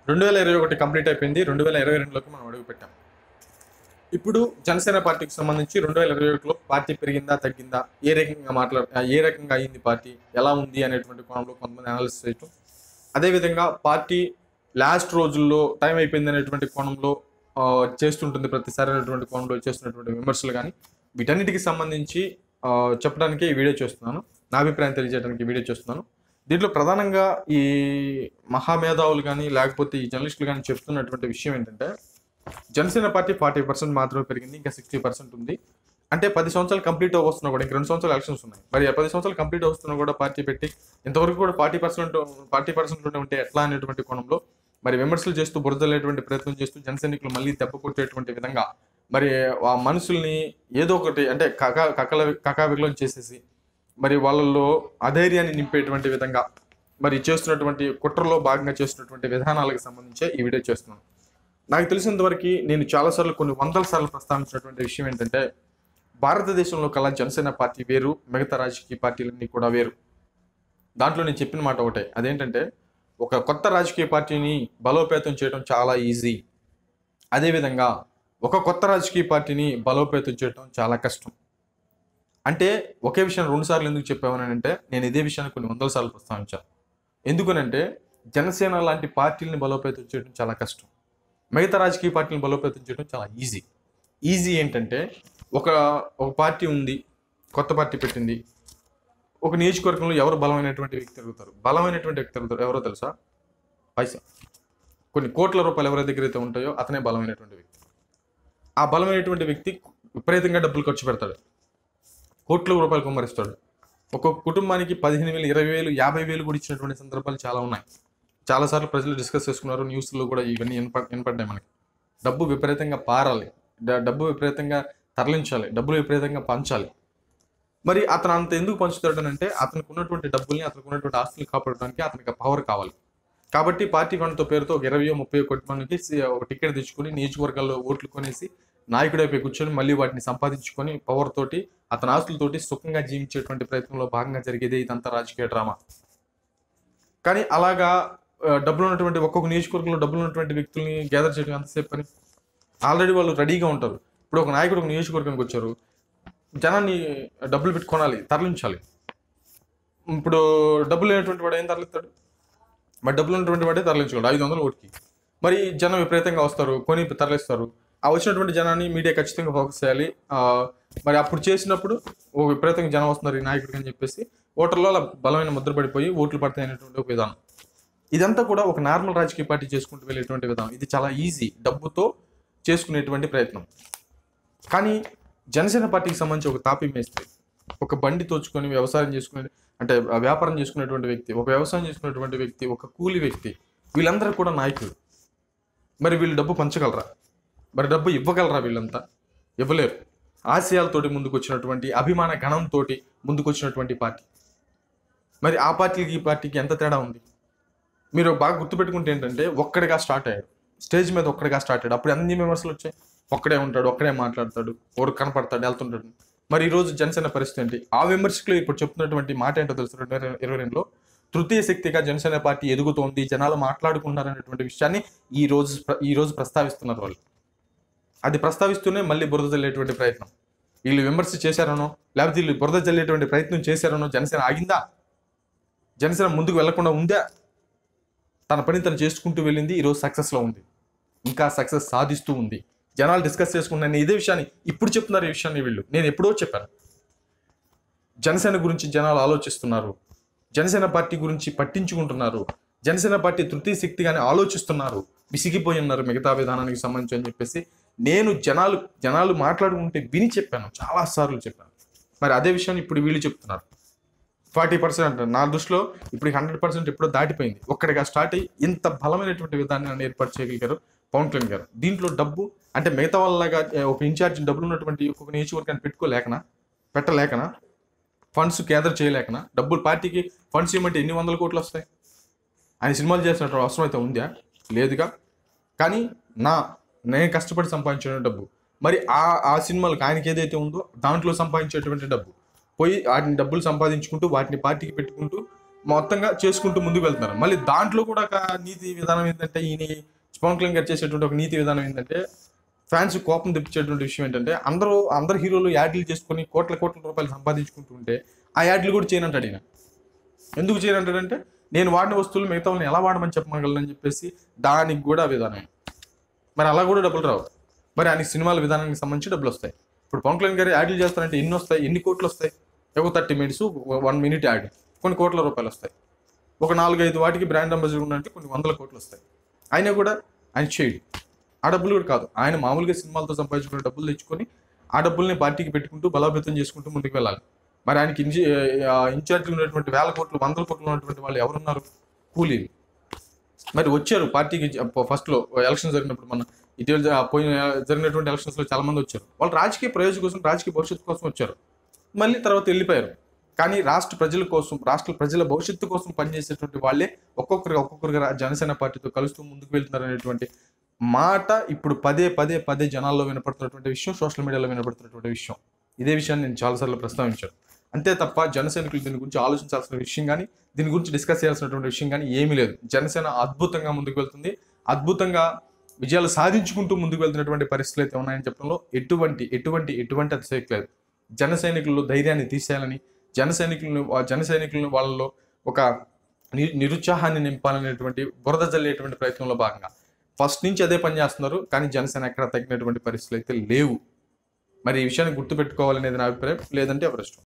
రెండు వేల ఇరవై ఒకటి కంప్లీట్ అయిపోయింది రెండు వేల ఇరవై రెండులోకి మనం అడుగు పెట్టాం ఇప్పుడు జనసేన పార్టీకి సంబంధించి రెండు వేల ఇరవై ఒకటిలో పార్టీ పెరిగిందా తగ్గిందా ఏ రకంగా మాట్లా ఏ రకంగా అయ్యింది పార్టీ ఎలా ఉంది అనేటువంటి కోణంలో కొంతమంది అనాలిసిస్ చేయటం అదేవిధంగా పార్టీ లాస్ట్ రోజుల్లో టైం అయిపోయింది అనేటువంటి కోణంలో ఆ, చేస్తుంటుంది ప్రతిసారి అనేటువంటి కోణంలో చేస్తున్నటువంటి విమర్శలు కానీ వీటన్నిటికి సంబంధించి ఆ, చెప్పడానికి ఈ వీడియో చేస్తున్నాను నా అభిప్రాయం తెలియజేయడానికి ఈ వీడియో చేస్తున్నాను దీంట్లో ప్రధానంగా ఈ మహామేధావులు కానీ లేకపోతే ఈ జర్నలిస్టులు కానీ చెప్తున్నటువంటి విషయం ఏంటంటే జనసేన పార్టీ ఫార్టీ పర్సెంట్ మాత్రమే పెరిగింది ఇంకా సిక్స్టీ పర్సెంట్ ఉంది అంటే పది సంవత్సరాలు కంప్లీట్ వస్తున్నా కూడా ఇంక రెండు సంవత్సరాలు ఎలక్షన్స్ ఉన్నాయి మరి ఆ పది సంవత్సరాలు కంప్లీట్ వస్తున్నా కూడా పార్టీ పెట్టి ఇంతవరకు కూడా ఫార్టీ పర్సెంట్ ఫార్టీ పర్సెంట్ ఉంటే ఎట్లా అనేటువంటి కోణంలో మరి విమర్శలు చేస్తూ బురదలేటువంటి ప్రయత్నం చేస్తూ జన సైనికులు మళ్ళీ దెబ్బ కొట్టేటువంటి విధంగా మరి ఆ మనుషుల్ని ఏదో ఒకటి అంటే కక కకల కకావికలం చేసేసి మరి వాళ్ళల్లో అధైర్యాన్ని నింపేటువంటి విధంగా మరి చేస్తున్నటువంటి కుట్రలో భాగంగా చేస్తున్నటువంటి విధానాలకు సంబంధించే ఈ వీడియో చేస్తున్నాను నాకు తెలిసినంతవరకు నేను చాలాసార్లు కొన్ని వందల సార్లు ప్రస్తావించినటువంటి విషయం ఏంటంటే భారతదేశంలో కల్లా జనసేన పార్టీ వేరు మిగతా రాజకీయ పార్టీలన్నీ కూడా వేరు దాంట్లో నేను చెప్పిన మాట ఒకటే అదేంటంటే ఒక కొత్త రాజకీయ పార్టీని బలోపేతం చేయడం చాలా ఈజీ అదేవిధంగా ఒక కొత్త రాజకీయ పార్టీని బలోపేతం చేయడం చాలా కష్టం అంటే ఒకే విషయం రెండు సార్లు ఎందుకు చెప్పామని అంటే నేను ఇదే విషయాన్ని కొన్ని వందల సార్లు ప్రస్తావించాను ఎందుకనంటే జనసేన లాంటి పార్టీలని బలోపేతం చేయడం చాలా కష్టం మిగతా రాజకీయ పార్టీలను బలోపేతం చేయడం చాలా ఈజీ ఈజీ ఏంటంటే ఒక ఒక పార్టీ ఉంది కొత్త పార్టీ పెట్టింది ఒక నియోజకవర్గంలో ఎవరు బలమైనటువంటి వ్యక్తి తిరుగుతారు బలమైనటువంటి వ్యక్తి తిరుగుతారు ఎవరో తెలుసా పైసా కొన్ని కోట్ల రూపాయలు ఎవరి దగ్గర అయితే ఉంటాయో అతనే బలమైనటువంటి వ్యక్తి ఆ బలమైనటువంటి వ్యక్తి విపరీతంగా డబ్బులు ఖర్చు పెడతాడు కోట్ల రూపాయలు కుమ్మరిస్తాడు ఒక్కొక్క కుటుంబానికి పదిహేను వేలు ఇరవై వేలు యాభై వేలు కూడా ఇచ్చినటువంటి సందర్భాలు చాలా ఉన్నాయి చాలాసార్లు ప్రజలు డిస్కస్ చేసుకున్నారు న్యూస్లో కూడా ఇవన్నీ వినప వినపడ్డాయి మనకి డబ్బు విపరీతంగా పారాలి డ- డబ్బు విపరీతంగా తరలించాలి డబ్బులు విపరీతంగా పంచాలి మరి అతను అంత ఎందుకు పంచుతాడు అంటే అతనికి ఉన్నటువంటి డబ్బుల్ని అతనికి ఉన్నటువంటి ఆస్తులు కాపాడడానికి అతనికి పవర్ కావాలి కాబట్టి పార్టీ ఫండ్తో పేరుతో ఒక ఇరవై ముప్పై కోటి మందికి సి- ఒక టికెట్ తెచ్చుకొని నియోజకవర్గాల్లో ఓట్లు కొనేసి నాయకుడైపోయి కూర్చొని మళ్ళీ వాటిని సంపాదించుకొని పవర్ తోటి అతని ఆస్తులతోటి సుఖంగా జీవించేటువంటి ప్రయత్నంలో భాగంగా జరిగేదే ఇదంతా రాజకీయ డ్రామా కానీ అలాగా ఆ, డబ్బులు ఉన్నటువంటి ఒక్కొక్క నియోజకవర్గంలో డబ్బులు ఉన్నటువంటి వ్యక్తుల్ని గ్యాదర్ చేయడం ఎంతసేపు పని ఆల్రెడీ వాళ్ళు రెడీగా ఉంటారు ఇప్పుడు ఒక నాయకుడు ఒక నియోజకవర్గానికి వచ్చారు జనాన్ని డబ్బులు పెట్టి కొనాలి తరలించాలి ఇప్పుడు డబ్బులు లేనటువంటి వాడు ఏం తరలిస్తాడు మరి డబ్బులు ఉన్నటువంటి వాడే తరలించుకోండి ఐదు వందలు ఓటుకి మరి జనం విపరీతంగా వస్తారు కొని తరలిస్తారు ఆ వచ్చినటువంటి జనాన్ని మీడియా ఖచ్చితంగా ఫోకస్ చేయాలి ఆ, మరి అప్పుడు చేసినప్పుడు ఓ విపరీతంగా జనం వస్తున్నారు ఈ నాయకుడికి అని చెప్పేసి ఓటర్లో అలా బలమైన ముద్ర పడిపోయి ఓట్లు పడతాయి అనేటువంటి ఒక విధానం ఇదంతా కూడా ఒక నార్మల్ రాజకీయ పార్టీ చేసుకుంటూ వెళ్ళేటువంటి విధానం ఇది చాలా ఈజీ డబ్బుతో చేసుకునేటువంటి ప్రయత్నం కానీ జనసేన పార్టీకి సంబంధించి ఒక తాపీ మేస్త్రి ఒక బండి తోచుకొని వ్యవసాయం చేసుకునే అంటే ఆ వ్యాపారం చేసుకునేటువంటి వ్యక్తి ఒక వ్యవసాయం చేసుకునేటువంటి వ్యక్తి ఒక కూలి వ్యక్తి వీళ్ళందరూ కూడా నాయకులు మరి వీళ్ళు డబ్బు పంచగలరా మరి డబ్బు ఇవ్వగలరా వీళ్ళంతా ఇవ్వలేరు ఆశయాలతోటి ముందుకు వచ్చినటువంటి అభిమాన గణంతో ముందుకు వచ్చినటువంటి పార్టీ మరి ఆ పార్టీకి ఈ పార్టీకి ఎంత తేడా ఉంది మీరు బాగా గుర్తుపెట్టుకుంటే ఏంటంటే ఒక్కడిగా స్టార్ట్ అయ్యాడు స్టేజ్ మీద ఒక్కడిగా స్టార్ట్ అయ్యాడు అప్పుడు అన్ని విమర్శలు వచ్చాయి ఒక్కడే ఉంటాడు ఒక్కడే మాట్లాడతాడు ఓరు కనపడతాడు వెళ్తుంటాడు మరి ఈ రోజు జనసేన పరిస్థితి ఏంటి ఆ విమర్శకులు ఇప్పుడు చెప్తున్నటువంటి మాట ఏంటో తెలుసు రెండు వేల ఇరవై రెండులో తృతీయ శక్తిగా జనసేన పార్టీ ఎదుగుతోంది జనాలు మాట్లాడుకుంటున్నారు అనేటువంటి విషయాన్ని ఈ రోజు ప్ర- ఈ రోజు ప్రస్తావిస్తున్నారు వాళ్ళు అది ప్రస్తావిస్తూనే మళ్ళీ బురద జల్లేటువంటి ప్రయత్నం వీళ్ళు విమర్శ చేశారనో లేకపోతే వీళ్ళు బురద జల్లేటువంటి ప్రయత్నం చేశారనో జనసేన ఆగిందా జనసేన ముందుకు వెళ్లకుండా ఉందా తన పని తను చేసుకుంటూ వెళ్ళింది ఈరోజు సక్సెస్లో ఉంది ఇంకా సక్సెస్ సాధిస్తూ ఉంది జనాలు డిస్కస్ చేసుకున్న నేను ఇదే విషయాన్ని ఇప్పుడు చెప్తున్నారు ఈ విషయాన్ని వీళ్ళు నేను ఎప్పుడో చెప్పాను జనసేన గురించి జనాలు ఆలోచిస్తున్నారు జనసేన పార్టీ గురించి పట్టించుకుంటున్నారు జనసేన పార్టీ తృతీయ శక్తిగానే ఆలోచిస్తున్నారు విసిగిపోయి ఉన్నారు మిగతా విధానానికి సంబంధించి అని చెప్పేసి నేను జనాలు జనాలు మాట్లాడుకుంటే విని చెప్పాను చాలా సార్లు చెప్పాను మరి అదే విషయాన్ని ఇప్పుడు వీళ్ళు చెప్తున్నారు ఫార్టీ పర్సెంట్ అంటారు నా దృష్టిలో ఇప్పుడు హండ్రెడ్ పర్సెంట్ ఎప్పుడో దాటిపోయింది ఒక్కడిగా స్టార్ట్ అయ్యి ఇంత బలమైనటువంటి విధానాన్ని నన్ను ఏర్పాటు చేయగలిగారు పవన్ కళ్యాణ్ గారు దీంట్లో డబ్బు అంటే మిగతా వాళ్ళగా ఏ, ఒక ఇన్ఛార్జ్ డబ్బులు ఉన్నటువంటి ఒక నియోజకవర్గాన్ని పెట్టుకోలేకనా పెట్టలేకనా ఫండ్స్ గ్యాదర్ చేయలేకనా డబ్బులు పార్టీకి ఫండ్స్ ఇవ్వమంటే ఎన్ని వందల కోట్లు వస్తాయి ఆయన సినిమాలు చేసినటువంటి అవసరం అయితే ఉందా లేదుగా కానీ నా నేను కష్టపడి సంపాదించిన డబ్బు మరి ఆ ఆ సినిమాలకు ఆయనకి ఏదైతే ఉందో దాంట్లో సంపాదించేటువంటి డబ్బు పోయి వాటిని డబ్బులు సంపాదించుకుంటూ వాటిని పార్టీకి పెట్టుకుంటూ మొత్తంగా చేసుకుంటూ ముందుకు వెళ్తున్నారు మళ్ళీ దాంట్లో కూడా ఒక నీతి విధానం ఏంటంటే ఈయన పవన్ కళ్యాణ్ గారు చేసేటువంటి ఒక నీతి విధానం ఏంటంటే ఫ్యాన్స్ కోపం తెప్పించేటువంటి విషయం ఏంటంటే అందరూ అందరు హీరోలు యాడ్లు చేసుకొని కోట్ల కోట్ల రూపాయలు సంపాదించుకుంటూ ఉంటే ఆ యాడ్లు కూడా చేయనంటాడు ఈయన ఎందుకు చేయనంటాడంటే నేను వాడిన వస్తువులు మిగతా వాళ్ళని ఎలా వాడమని చెప్పగలను చెప్పేసి దానికి కూడా విధానం మరి అలా కూడా డబ్బులు రావు మరి ఆయనకి సినిమాల విధానానికి సంబంధించి డబ్బులు వస్తాయి ఇప్పుడు పవన్ కళ్యాణ్ గారు యాడ్లు చేస్తారంటే ఎన్ని వస్తాయి ఎన్ని కోట్లు వస్తాయి ఒక thirty minutes one minute ad కొన్ని కోట్ల రూపాయలు వస్తాయి ఒక నాలుగైదు వాటికి బ్రాండ్ అంబాసిడర్ ఉన్నట్టు కొన్ని వందల కోట్లు వస్తాయి అయినా కూడా ఆయన చేయడు ఆ డబ్బులు కూడా కాదు ఆయన మామూలుగా సినిమాలతో సంపాదించుకునే డబ్బులు తెచ్చుకొని ఆ డబ్బుల్ని పార్టీకి పెట్టుకుంటూ బలోపేతం చేసుకుంటూ ముందుకు వెళ్ళాలి మరి ఆయనకి ఇన్ఛి ఇన్ఛార్జ్ ఉన్నటువంటి వేల కోట్లు వందల కోట్లు ఉన్నటువంటి వాళ్ళు ఎవరున్నారు కూలీలు మరి వచ్చారు పార్టీకి ఫస్ట్ లో ఎలక్షన్ జరిగినప్పుడు మన ఇటీవల జ- పోయిన జరిగినటువంటి ఎలక్షన్స్ లో చాలా మంది వచ్చారు వాళ్ళు రాజకీయ ప్రయోజనం కోసం రాజకీయ భవిష్యత్తు కోసం వచ్చారు మళ్ళీ తర్వాత వెళ్ళిపోయారు కానీ రాష్ట్ర ప్రజల కోసం రాష్ట్ర ప్రజల భవిష్యత్తు కోసం పనిచేసేటువంటి వాళ్ళే ఒక్కొక్కరుగా ఒక్కొక్కరుగా జనసేన పార్టీతో కలుస్తూ ముందుకు వెళ్తున్నారు అనేటువంటి మాట ఇప్పుడు పదే పదే పదే జనాల్లో వినపడుతున్నటువంటి విషయం సోషల్ మీడియాలో వినపడుతున్నటువంటి విషయం ఇదే విషయాన్ని నేను చాలాసార్లు ప్రస్తావించాను అంతే తప్ప జనసైనికులు దీని గురించి ఆలోచించాల్సిన విషయం కానీ దీని గురించి డిస్కస్ చేయాల్సినటువంటి విషయం కానీ ఏమీ లేదు జనసేన అద్భుతంగా ముందుకు వెళ్తుంది అద్భుతంగా విజయాలు సాధించుకుంటూ ముందుకు వెళ్తున్నటువంటి పరిస్థితులు అయితే ఉన్నాయని చెప్పడంలో ఎటువంటి ఎటువంటి ఎటువంటి అతిశయక్ లేదు జన సైనికుల్లో ధైర్యాన్ని తీసేయాలని జన సైనికులను ఆ జన సైనికులను వాళ్ళలో ఒక ని- నిరుత్సాహాన్ని నింపాలనేటువంటి బురద జల్లేటువంటి ప్రయత్నంలో భాగంగా ఫస్ట్ నుంచి అదే పని చేస్తున్నారు కానీ జనసేన ఎక్కడ తగ్గినటువంటి పరిస్థితులు అయితే లేవు మరి ఈ విషయాన్ని గుర్తుపెట్టుకోవాలనేది నా అభిప్రాయం లేదంటే ఎవరి ఇష్టం